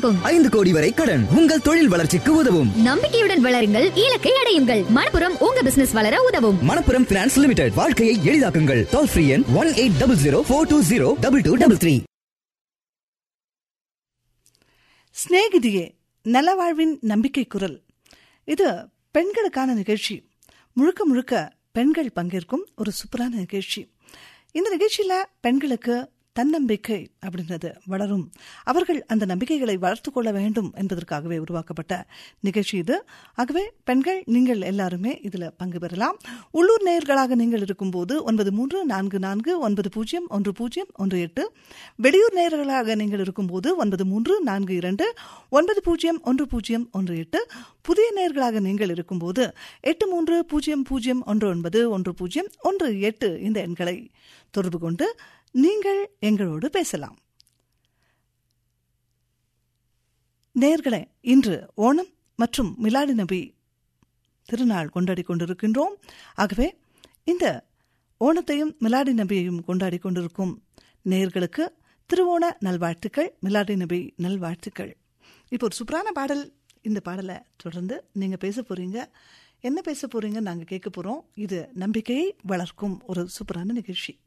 கிடைக்கும் ஐந்து கோடி வரை கடன் உங்கள் தொழில் வளர்ச்சிக்கு உதவும் நம்பிக்கையுடன் வளருங்கள் இலக்கை அடையுங்கள் மணப்புறம் உங்க பிசினஸ் வளர உதவும் மணப்புரம் பினான்ஸ் லிமிடெட் வாழ்க்கையை எளிதாக்குங்கள் டோல் ஃப்ரீ எண் one eight double zero four two zero double two double three சிநேகிதியே நலவாழ்வின் நம்பிக்கை குரல் இது பெண்களுக்கான நிகழ்ச்சி முழுக்க முழுக்க பெண்கள் பங்கேற்கும் ஒரு சூப்பரான நிகழ்ச்சி இந்த நிகழ்ச்சியில பெண்களுக்கு தன்னம்பிக்கை அப்படின்றது வளரும் அவர்கள் அந்த நம்பிக்கைகளை வளர்த்து கொள்ள வேண்டும் என்பதற்காகவே உருவாக்கப்பட்ட நிகழ்ச்சி இது ஆகவே பெண்கள் நீங்கள் எல்லாருமே இதில் பங்கு பெறலாம் உள்ளூர் நேயர்களாக நீங்கள் இருக்கும்போது ஒன்பது மூன்று நான்கு நான்கு ஒன்பது பூஜ்ஜியம் ஒன்று பூஜ்ஜியம் ஒன்று எட்டு வெளியூர் நேயர்களாக நீங்கள் இருக்கும்போது ஒன்பது மூன்று நான்கு இரண்டு ஒன்பது பூஜ்ஜியம் ஒன்று பூஜ்ஜியம் ஒன்று எட்டு புதிய நேயர்களாக நீங்கள் இருக்கும்போது எட்டு மூன்று பூஜ்ஜியம் பூஜ்ஜியம் ஒன்று ஒன்பது ஒன்று பூஜ்ஜியம் ஒன்று எட்டு இந்த எண்களை தொடர்பு கொண்டு நீங்கள் எங்களோடு பேசலாம் நேர்களே இன்று ஓணம் மற்றும் மிலாடி நபி திருநாள் கொண்டாடி கொண்டிருக்கின்றோம் ஆகவே இந்த ஓணத்தையும் மிலாடி நபியையும் கொண்டாடி கொண்டிருக்கும் நேர்களுக்கு திருவோண நல்வாழ்த்துக்கள் மிலாடி நபி நல்வாழ்த்துக்கள் இப்போ ஒரு சூப்பரான பாடல் இந்த பாடலை தொடர்ந்து நீங்கள் பேச போறீங்க என்ன பேச போறீங்க நாங்கள் கேட்க போகிறோம் இது நம்பிக்கையை வளர்க்கும் ஒரு சூப்பரான நிகழ்ச்சி